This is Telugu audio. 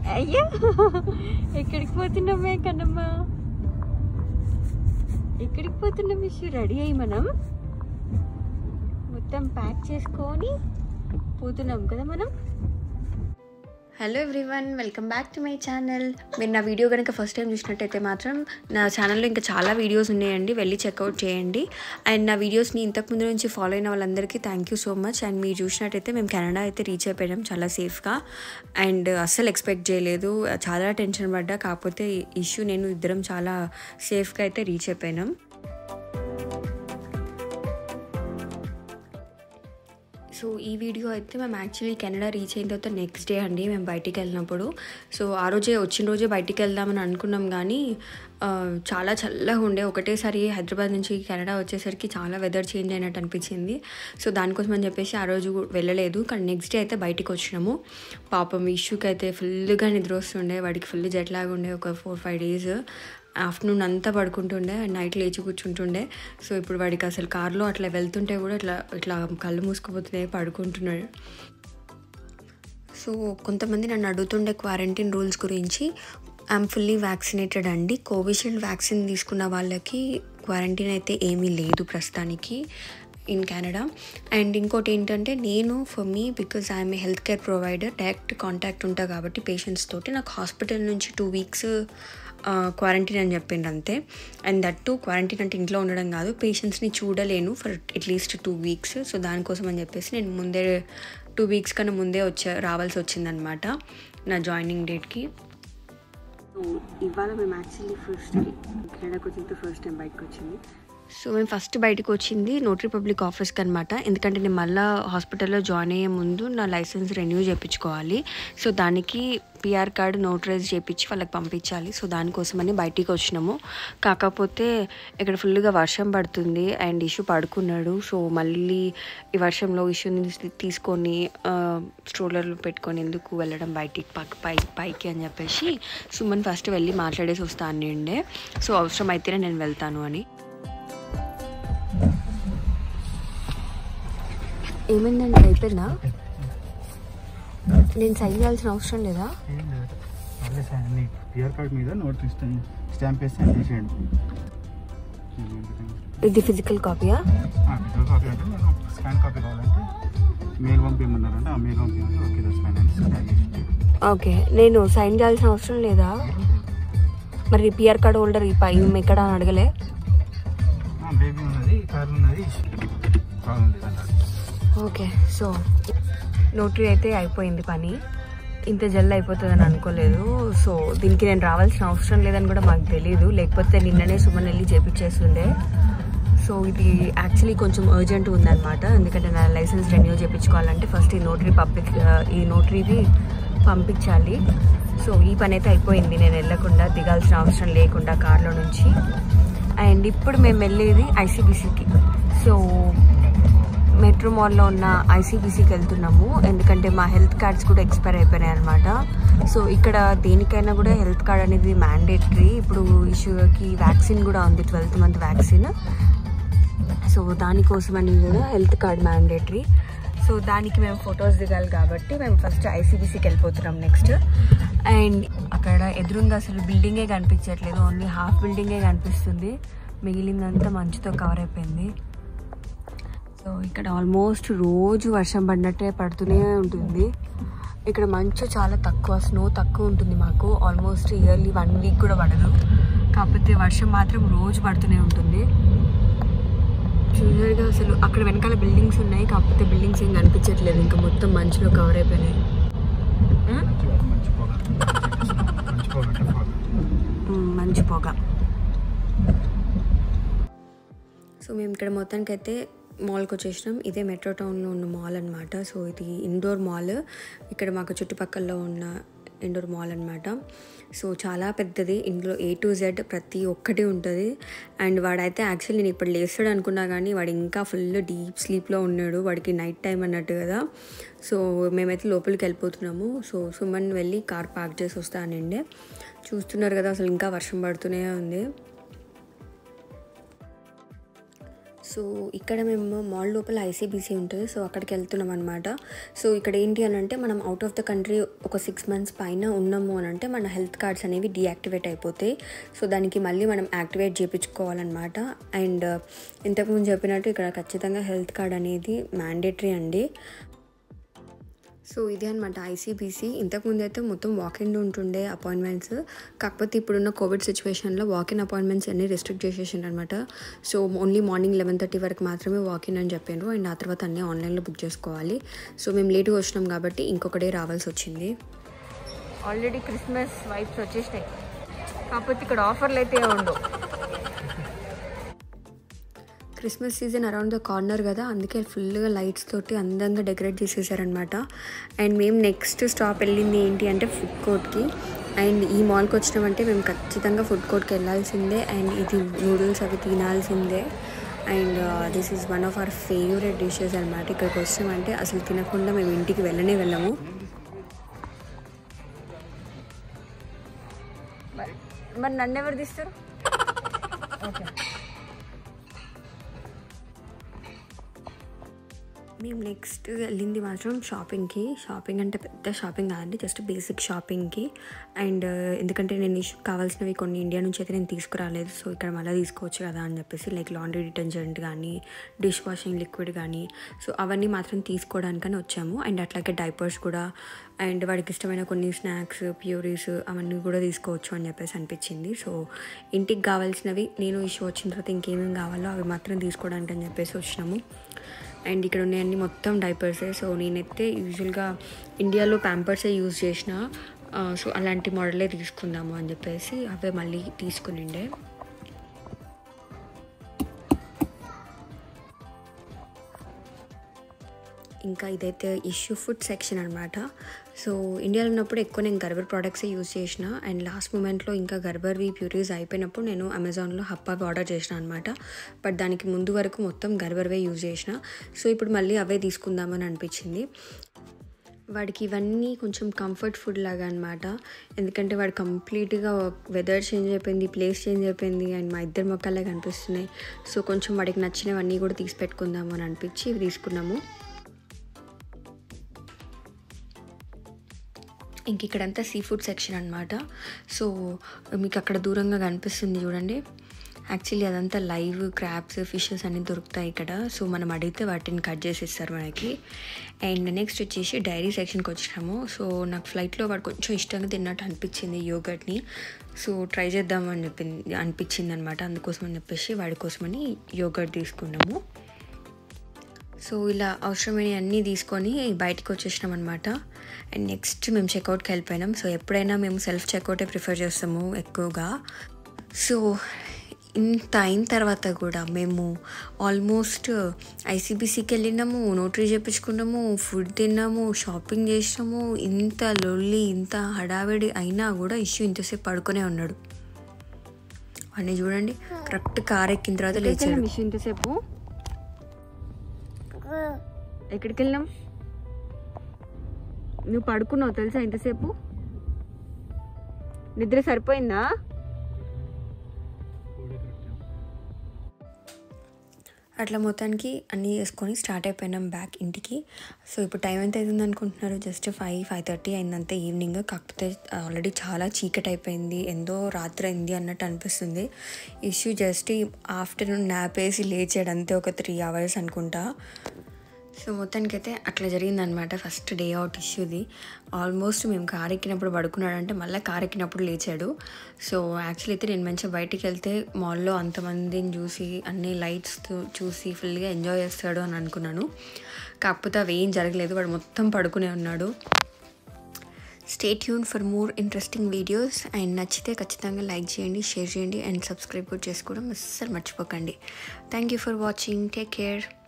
అయ్యో ఎక్కడికి పోతున్నామే కన్నమ్మ ఎక్కడికి పోతున్నాం ఇష్యూ రెడీ అయ్యి మనం మొత్తం ప్యాక్ చేసుకొని పోతున్నాం కదా మనం hello everyone welcome back to my channel మీరు నా వీడియో కనుక ఫస్ట్ టైం చూసినట్టయితే మాత్రం నా ఛానల్లో ఇంకా చాలా వీడియోస్ ఉన్నాయండి వెళ్ళి చెక్అవుట్ చేయండి అండ్ నా వీడియోస్ని ఇంతకుముందు నుంచి ఫాలో అయిన వాళ్ళందరికీ thank you so much and మీరు చూసినట్టయితే మేము కెనడా అయితే రీచ్ అయిపోయాం చాలా సేఫ్గా అండ్ అస్సలు ఎక్స్పెక్ట్ చేయలేదు చాలా టెన్షన్ పడ్డా కాకపోతే ఇష్యూ నేను ఇద్దరం చాలా సేఫ్గా అయితే రీచ్ అయిపోయినాం సో ఈ వీడియో అయితే మేము యాక్చువల్లీ కెనడా రీచ్ అయిన తర్వాత నెక్స్ట్ డే అండి మేము బయటికి వెళ్ళినప్పుడు సో ఆ రోజే వచ్చిన రోజే బయటికి వెళ్దామని అనుకున్నాం కానీ ఆ, చాలా చల్లగా ఉండే ఒకటేసారి హైదరాబాద్ నుంచి కెనడా వచ్చేసరికి చాలా వెదర్ చేంజ్ అయినట్టు అనిపించింది సో దానికోసం అని చెప్పేసి ఆ రోజు వెళ్ళలేదు కానీ నెక్స్ట్ డే అయితే బయటికి వచ్చినాము పాపం ఇష్యూకి అయితే ఫుల్గా నిద్ర వస్తుండే వాడికి ఫుల్ జెట్ లాగా ఉండే ఒక ఫోర్ ఫైవ్ డేస్ ఆఫ్టర్నూన్ అంతా పడుకుంటుండే అండ్ నైట్ లేచి కూర్చుంటుండే సో ఇప్పుడు వాడికి అసలు కార్లో అట్లా వెళ్తుంటే కూడా ఇట్లా ఇట్లా కళ్ళు మూసుకుపోతున్నాయి పడుకుంటున్నాడు సో కొంతమంది నన్ను అడుగుతుండే క్వారంటైన్ రూల్స్ గురించి ఐఎమ్ ఫుల్లీ వ్యాక్సినేటెడ్ అండి కోవిషీల్డ్ వ్యాక్సిన్ తీసుకున్న వాళ్ళకి క్వారంటైన్ అయితే ఏమీ లేదు ప్రస్తుతానికి ఇన్ కెనడా అండ్ ఇంకోటి ఏంటంటే నేను for me because I'm a health care provider direct contact ఉంటా కాబట్టి పేషెంట్స్ తోటి నాకు హాస్పిటల్ నుంచి టూ వీక్స్ క్వారంటైన్ అని చెప్పిండు అంతే అండ్ దట్ టు క్వారంటైన్ అంటే ఇంట్లో ఉండడం కాదు పేషెంట్స్ని చూడలేను for at least two weeks so దానికోసం అని చెప్పేసి నేను ముందే టూ వీక్స్ కన్నా ముందే వచ్చా రావాల్సి వచ్చిందనమాట నా జాయినింగ్ డేట్కి సో ఇవాళ మేము యాక్చువల్లీ ఫస్ట్ కెనడాకి వచ్చిన ఫస్ట్ టైం బయటకు వచ్చింది సో మేము ఫస్ట్ బయటకు వచ్చింది నోటరీ పబ్లిక్ ఆఫీస్కి అనమాట ఎందుకంటే నేను మళ్ళీ హాస్పిటల్లో జాయిన్ అయ్యే ముందు నా లైసెన్స్ రెన్యూ చేయించుకోవాలి సో దానికి పిఆర్ కార్డు నోటరైజ్ చేయించి వాళ్ళకి పంపించాలి సో దానికోసమని బయటికి వచ్చినాము కాకపోతే ఇక్కడ ఫుల్గా వర్షం పడుతుంది అండ్ ఇష్యూ పడుకున్నాడు సో మళ్ళీ ఈ వర్షంలో ఇష్యూని తీ- తీసుకొని స్ట్రోలర్లు పెట్టుకొని ఎందుకు వెళ్ళడం బయటికి పక్క పై పైకి అని చెప్పేసి సుమన్ ఫస్ట్ వెళ్ళి మాట్లాడేసి వస్తాను ఉండే సో అవసరం అయితేనే నేను వెళ్తాను అని ఏమైందండి అయిపోయిందా నేను సైన్ చేయాల్సిన అవసరం లేదా ఏం లేదు వాళ్ళే సైన్ నీ పిఆర్ కార్డ్ మీద నోట్ ఇస్తాను స్టాంప్ వేసి సైన్ చేసేయండి ఇది ఫిజికల్ కాపీయా ఫిజికల్ కాపీ అంటే నేను స్కాన్ కాపీ కావాలంటే మెయిల్ పంపించమన్నారంటే ఆ మెయిల్ పంపించమంటే ఓకే స్కాన్ అని స్కాన్ చేసి ఓకే నేను సైన్ చేయాల్సిన అవసరం లేదా మరి పిఆర్ కార్డ్ హోల్డర్ ఈ పై ఎక్కడ అని అడగలే బేబీ ఉన్నది కార్ ఉన్నది ప్రాబ్లం లేదన్నారు ఓకే సో నోటరీ అయితే అయిపోయింది పని ఇంత జల్ది అయిపోతుందని అనుకోలేదు సో దీనికి నేను రావాల్సిన అవసరం లేదని కూడా మాకు తెలియదు లేకపోతే నిన్ననే సుమన్ వెళ్ళి చేపించేస్తుండే సో ఇది యాక్చువల్లీ కొంచెం అర్జెంట్ ఉందన్నమాట ఎందుకంటే నా లైసెన్స్ రెన్యూ చేయించుకోవాలంటే ఫస్ట్ ఈ నోటరీ పబ్లిక్ ఈ నోటరీది పంపించాలి సో ఈ పని అయితే అయిపోయింది నేను వెళ్ళకుండా దిగాల్సిన అవసరం లేకుండా కార్లో నుంచి అండ్ ఇప్పుడు మేము వెళ్ళేది ఐసీబీసీకి సో మెట్రో మాల్లో ఉన్న ఐసీబీసీకి వెళ్తున్నాము ఎందుకంటే మా హెల్త్ కార్డ్స్ కూడా ఎక్స్పైర్ అయిపోయినాయి అనమాట సో ఇక్కడ దేనికైనా కూడా హెల్త్ కార్డ్ అనేది మ్యాండేటరీ ఇప్పుడు ఇష్యూకి వ్యాక్సిన్ కూడా ఉంది ట్వెల్త్ మంత్ వ్యాక్సిన్ సో దానికోసమని కూడా హెల్త్ కార్డ్ మ్యాండేటరీ సో దానికి మేము ఫొటోస్ దిగాలి కాబట్టి మేము ఫస్ట్ ఐసీబీసీకి వెళ్ళిపోతున్నాం నెక్స్ట్ అండ్ అక్కడ ఎదురుగా అసలు బిల్డింగే కనిపించట్లేదు ఓన్లీ హాఫ్ బిల్డింగే కనిపిస్తుంది మిగిలిందంతా మంచుతో కవర్ అయిపోయింది సో ఇక్కడ ఆల్మోస్ట్ రోజు వర్షం పడినట్టే పడుతూనే ఉంటుంది ఇక్కడ మంచు చాలా తక్కువ స్నో తక్కువ ఉంటుంది మాకు ఆల్మోస్ట్ ఇయర్లీ వన్ వీక్ కూడా పడదు కాకపోతే వర్షం మాత్రం రోజు పడుతూనే ఉంటుంది చూడగా అసలు అక్కడ వెనకాల బిల్డింగ్స్ ఉన్నాయి కాకపోతే బిల్డింగ్స్ ఏం కనిపించట్లేదు ఇంకా మొత్తం మంచులో కవర్ అయిపోయినాయి ఉమ్? మంచి పొగ మంచి పొగ అంటే పొగ ఉమ్, మంచి పొగ సో మేము ఇక్కడ మొత్తానికైతే మాల్కి వచ్చేసినాం ఇదే మెట్రో టౌన్లో ఉన్న మాల్ అనమాట సో ఇది ఇండోర్ మాల్ ఇక్కడ మాకు చుట్టుపక్కల ఉన్న ఇండోర్ మాల్ అనమాట సో చాలా పెద్దది ఇందులో ఏ టు జెడ్ ప్రతి ఒక్కటి ఉంటుంది అండ్ వాడైతే యాక్చువల్లీ నేను ఇప్పుడు లేస్తాడు అనుకున్నా కానీ వాడు ఇంకా ఫుల్ డీప్ స్లీప్లో ఉన్నాడు వాడికి నైట్ టైం అన్నట్టు కదా సో మేమైతే లోపలికి వెళ్ళిపోతున్నాము సో సుమన్ వెళ్ళి కార్ పార్క్ చేసి వస్తానండి చూస్తున్నారు కదా అసలు ఇంకా వర్షం పడుతూనే ఉంది సో ఇక్కడ మేము మాల్ లోపల ఐసీబీసీ ఉంటుంది సో అక్కడికి వెళ్తున్నాం అనమాట సో ఇక్కడ ఏంటి అని అంటే మనం అవుట్ ఆఫ్ ద కంట్రీ ఒక సిక్స్ మంత్స్ పైన ఉన్నాము అని అంటే మన హెల్త్ కార్డ్స్ అనేవి డీయాక్టివేట్ అయిపోతాయి సో దానికి మళ్ళీ మనం యాక్టివేట్ చేయించుకోవాలన్నమాట అండ్ ఇంతకుముందు చెప్పినట్టు ఇక్కడ ఖచ్చితంగా హెల్త్ కార్డ్ అనేది మ్యాండేటరీ అండి సో ఇదే అనమాట ఐసీబీసీ ఇంతకుముందు అయితే మొత్తం వాకిన్ ఉంటుండే అపాయింట్మెంట్స్ కాకపోతే ఇప్పుడున్న కోవిడ్ సిచ్యువేషన్లో వాకిన్ అపాయింట్మెంట్స్ అన్ని రెస్ట్రిక్ట్ చేసేసిండ్రు అనమాట so only morning eleven thirty వరకు మాత్రమే వాకిన్ అని చెప్పారు అండ్ ఆ తర్వాత అన్నీ ఆన్లైన్లో బుక్ చేసుకోవాలి సో మేము లేట్గా వచ్చినాం కాబట్టి ఇంకొక డే రావాల్సి వచ్చింది ఆల్రెడీ క్రిస్మస్ వైబ్స్ వచ్చేసినాయి కాకపోతే ఇక్కడ ఆఫర్లు అయితే ఉండవు Christmas season around the corner కదా అందుకే ఫుల్గా లైట్స్ తోటి అందంగా డెకరేట్ చేసేసారనమాట అండ్ మేము నెక్స్ట్ స్టాప్ వెళ్ళింది ఏంటి అంటే ఫుడ్ కోర్ట్కి అండ్ ఈ మాల్కి వచ్చినామంటే మేము ఖచ్చితంగా ఫుడ్ కోర్ట్కి వెళ్ళాల్సిందే అండ్ ఇది నూడిల్స్ అవి తినాల్సిందే and this is one of our favourite dishes అనమాట ఇక్కడికి వచ్చామంటే అసలు తినకుండా మేము ఇంటికి వెళ్ళనే వెళ్ళము మరి నన్ను ఎవరు తీస్తారు ఓకే మేము నెక్స్ట్ వెళ్ళింది మాత్రం షాపింగ్కి షాపింగ్ అంటే పెద్ద షాపింగ్ కాదండి జస్ట్ బేసిక్ షాపింగ్కి అండ్ ఎందుకంటే నేను ఇష్- కావాల్సినవి కొన్ని ఇండియా నుంచి అయితే నేను తీసుకురాలేదు సో ఇక్కడ మళ్ళీ తీసుకోవచ్చు కదా అని చెప్పేసి లైక్ లాండ్రీ డిటర్జెంట్ కానీ డిష్ వాషింగ్ లిక్విడ్ కానీ సో అవన్నీ మాత్రం తీసుకోవడానికని వచ్చాము అండ్ అట్లాగే డైపర్స్ కూడా అండ్ వాడికి ఇష్టమైన కొన్ని స్నాక్స్ ప్యూరీస్ అవన్నీ కూడా తీసుకోవచ్చు అని చెప్పేసి అనిపించింది సో ఇంటికి కావాల్సినవి నేను ఇష్యూ వచ్చిన తర్వాత ఇంకేమేమి కావాలో అవి మాత్రం తీసుకోవడానికి అని చెప్పేసి వచ్చినాము అండ్ ఇక్కడ ఉన్నాయన్నీ మొత్తం డైపర్సే సో నేనైతే యూజువల్గా ఇండియాలో ప్యాంపర్సే యూజ్ చేసిన ఆ, సో అలాంటి మోడలే తీసుకుందాము అని చెప్పేసి అవే మళ్ళీ తీసుకునిండే ఇంకా ఇదైతే ఇష్యూ ఫుడ్ సెక్షన్ అనమాట సో ఇండియాలో ఉన్నప్పుడు ఎక్కువ నేను గర్బర్ ప్రోడక్ట్సే యూజ్ చేసిన అండ్ లాస్ట్ మూమెంట్లో ఇంకా గర్బర్వి ప్యూరీస్ అయిపోయినప్పుడు నేను అమెజాన్లో హప్పావి ఆర్డర్ చేసిన అనమాట బట్ దానికి ముందు వరకు మొత్తం గర్బర్వే యూజ్ చేసిన సో ఇప్పుడు మళ్ళీ అవే తీసుకుందామని అనిపించింది వాడికి ఇవన్నీ కొంచెం కంఫర్ట్ ఫుడ్ లాగా అనమాట ఎందుకంటే వాడు కంప్లీట్గా వెదర్ చేంజ్ అయిపోయింది ప్లేస్ చేంజ్ అయిపోయింది అండ్ మా ఇద్దరు మొక్కలే కనిపిస్తున్నాయి సో కొంచెం వాడికి నచ్చినవన్నీ కూడా తీసి పెట్టుకుందాము అని అనిపించి ఇవి తీసుకున్నాము ఇంక ఇక్కడంతా సీ ఫుడ్ సెక్షన్ అనమాట సో మీకు అక్కడ దూరంగా కనిపిస్తుంది చూడండి యాక్చువల్లీ అదంతా లైవ్ క్రాబ్స్ ఫిషెస్ అన్నీ దొరుకుతాయి ఇక్కడ సో మనం అడిగితే వాటిని కట్ చేసి ఇస్తారు మనకి అండ్ నెక్స్ట్ వచ్చేసి డైరీ సెక్షన్కి వచ్చినాము సో నాకు ఫ్లైట్లో వాడు కొంచెం ఇష్టంగా తిన్నట్టు అనిపించింది యోగర్ట్ని సో ట్రై చేద్దామని చెప్పింది అనిపించింది అనమాట అందుకోసం అని చెప్పేసి వాడి కోసమని యోగర్ట్ తీసుకున్నాము సో ఇలా అవసరమైన అన్నీ తీసుకొని బయటకు వచ్చేసినాం అనమాట అండ్ నెక్స్ట్ మేము చెక్అవుట్కి వెళ్ళిపోయినాం సో ఎప్పుడైనా మేము సెల్ఫ్ చెక్అవుటే ప్రిఫర్ చేస్తాము ఎక్కువగా సో ఇంత అయిన తర్వాత కూడా మేము ఆల్మోస్ట్ ఐసీబీసీకి వెళ్ళినాము నోటరీ చేయించుకున్నాము ఫుడ్ తిన్నాము షాపింగ్ చేసినాము ఇంత లొల్లి ఇంత హడావిడి అయినా కూడా ఇష్యూ ఇంతసేపు పడుకునే ఉన్నాడు వాడిని చూడండి కరెక్ట్ కార్ ఎక్కిన తర్వాత లేచాడు ఇష్యూ ఇంతసేపు ఎక్కడికి వెళ్ళినాం నువ్వు పడుకున్నావు తెలుసా ఇంతసేపు నిద్ర సరిపోయిందా అట్లా మొత్తానికి అన్నీ చేసుకొని స్టార్ట్ అయిపోయినాం బ్యాక్ ఇంటికి సో ఇప్పుడు టైం ఎంత అవుతుంది అనుకుంటున్నారు జస్ట్ ఫైవ్ ఫైవ్ థర్టీ అయిందంతే ఈవినింగ్ కాకపోతే ఆల్రెడీ చాలా చీకటి అయిపోయింది ఎందో రాత్రి అయింది అన్నట్టు అనిపిస్తుంది ఇష్యూ జస్ట్ ఆఫ్టర్నూన్ నాప్ వేసి లేచాడు అంతే ఒక త్రీ అవర్స్ అనుకుంటా సో మొత్తానికైతే అట్లా జరిగిందనమాట ఫస్ట్ డే అవుట్ ఇష్యూది ఆల్మోస్ట్ మేము కార్ ఎక్కినప్పుడు పడుకున్నాడంటే మళ్ళీ కార్ ఎక్కినప్పుడు లేచాడు సో యాక్చువల్లీ అయితే నేను మంచిగా బయటికి వెళ్తే మాల్లో అంతమందిని చూసి అన్ని లైట్స్ చూసి ఫుల్గా ఎంజాయ్ చేస్తాడు అని అనుకున్నాను కాకపోతే అవి ఏం జరగలేదు వాడు మొత్తం పడుకునే ఉన్నాడు stay tuned for more interesting videos and నచ్చితే ఖచ్చితంగా లైక్ చేయండి షేర్ చేయండి అండ్ సబ్స్క్రైబ్ కూడా చేసుకోవడం అస్సలు మర్చిపోకండి thank you for watching take care